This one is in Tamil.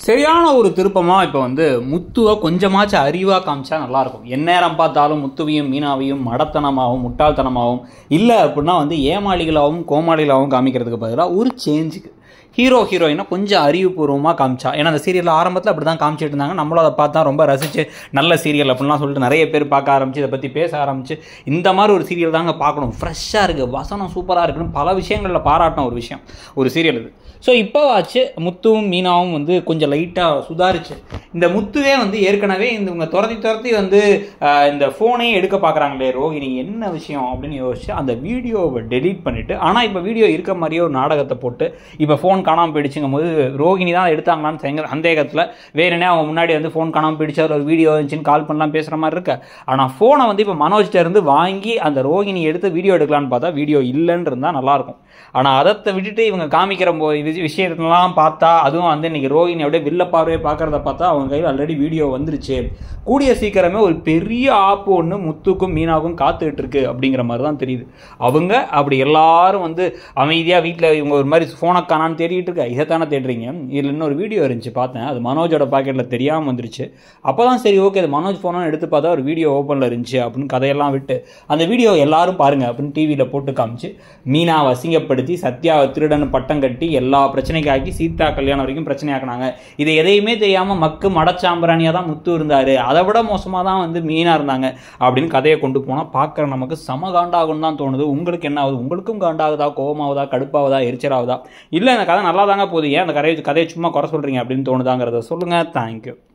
சரியான ஒரு திருப்பமாக இப்போ வந்து முத்துவை கொஞ்சமாச்சும் அறிவாக காமிச்சா நல்லாயிருக்கும் எந்நேரம் பார்த்தாலும் முத்துவையும் மீனாவையும் மடத்தனமாகவும் முட்டாள்தனமாகவும் இல்லை அப்படின்னா வந்து ஏமாளிகளாகவும் கோமாளிகளாகவும் காமிக்கிறதுக்கு பதிலாக ஒரு சேஞ்சுக்கு ஹீரோ ஹீரோயினை கொஞ்சம் அறிவுபூர்வமாக காமிச்சா ஏன்னா அந்த சீரியலில் ஆரம்பத்தில் அப்படி தான் காமிச்சிட்டு இருந்தாங்க நம்மளும் அதை பார்த்தா ரொம்ப ரசித்து நல்ல சீரியல் அப்படின்லாம் சொல்லிட்டு நிறைய பேர் பார்க்க ஆரம்பிச்சு இதை பற்றி பேச ஆரம்பிச்சு இந்த மாதிரி ஒரு சீரியல் தாங்க பார்க்கணும் ஃப்ரெஷ்ஷாக இருக்குது வசனம் சூப்பராக இருக்குன்னு பல விஷயங்களில் பாராட்டின ஒரு விஷயம் ஒரு சீரியல் இது ஸோ இப்போவாச்சு முத்துவும் மீனாவும் வந்து கொஞ்சம் லைட்டாக சுதாரிச்சு இந்த முத்துவே வந்து ஏற்கனவே இந்த இவங்க துரத்தி துரத்தி வந்து ஆஹ், இந்த ஃபோனையே எடுக்க பார்க்குறாங்களே ரோஹிணி என்ன விஷயம் அப்படின்னு யோசிச்சு அந்த வீடியோவை டெலீட் பண்ணிவிட்டு ஆனால் இப்போ வீடியோ இருக்க மாதிரியே ஒரு நாடகத்தை போட்டு இப்போ ஃபோன் காணாமல் போயிடுச்சுங்கும் போது ரோஹிணி தான் எடுத்தாங்களான்னு சங்க- சந்தேகத்தில் வேறனே அவங்க முன்னாடி வந்து ஃபோன் காணாமல் போயிடுச்சு அதில் ஒரு வீடியோ இருந்துச்சுன்னு கால் பண்ணலாம் பேசுகிற மாதிரி இருக்கு ஆனால் ஃபோனை வந்து இப்போ மனோஜ்கிட்ட இருந்து வாங்கி அந்த ரோஹிணி எடுத்து வீடியோ எடுக்கலான்னு பார்த்தா வீடியோ இல்லைன்னு இருந்தால் நல்லாயிருக்கும் ஆனால் அதை விட்டுட்டு இவங்க காமிக்கிற போ இது விஷயத்தெல்லாம் பார்த்தா அதுவும் வந்து இன்னைக்கு ரோஹிணி அப்படியே வில்ல பார்வையை பார்க்குறத பார்த்தா அவங்க கையில் ஆல்ரெடி வீடியோ வந்துருச்சு கூடிய சீக்கிரமே ஒரு பெரிய ஆப்பு ஒன்று முத்துக்கும் மீனாவுக்கும் காத்துக்கிட்டு இருக்கு அப்படிங்கிற மாதிரி தான் தெரியுது அவங்க அப்படி எல்லாரும் வந்து அமைதியாக வீட்டில் இவங்க ஒரு மாதிரி ஃபோனை காணான்னு தேடிட்டு இருக்கா இதைத்தானே தேடுறீங்க இதில் இன்னொரு வீடியோ இருந்துச்சு பார்த்தேன் அது மனோஜோட பாக்கெட்டில் தெரியாமல் வந்துருச்சு அப்போ தான் சரி ஓகே அது மனோஜ் ஃபோனை எடுத்து பார்த்தா ஒரு வீடியோ ஓப்பனில் இருந்துச்சு அப்படின்னு கதையெல்லாம் விட்டு அந்த வீடியோ எல்லாரும் பாருங்க அப்படின்னு டிவியில் போட்டு காமிச்சு மீனாவை அசிங்கப்படுத்தி சத்யாவை திருடன் பட்டம் கட்டி எல்லா பிரச்சனைக்கு ஆக்கி சீதா கல்யாணம் வரைக்கும் பிரச்சனையாக்குனாங்க இது எதையுமே தெரியாமல் மக்கு மடச்சாம்பிராணியாக தான் முத்து இருந்தார் அதை விட மோசமாக தான் வந்து மீனாக இருந்தாங்க அப்படின்னு கதையை கொண்டு போனால் பார்க்குற நமக்கு சம காண்டாகும் தான் தோணுது உங்களுக்கு என்ன ஆகுது உங்களுக்கும் காண்டாகுதா கோவமாகுதா கடுப்பாகுதா எரிச்சலாகுதா இல்லை இந்த கதை நல்லா தாங்க போகுது ஏன் அந்த கதையை கதையை சும்மா குறை சொல்கிறீங்க அப்படின்னு தோணுதாங்கிறத சொல்லுங்கள் தேங்க்யூ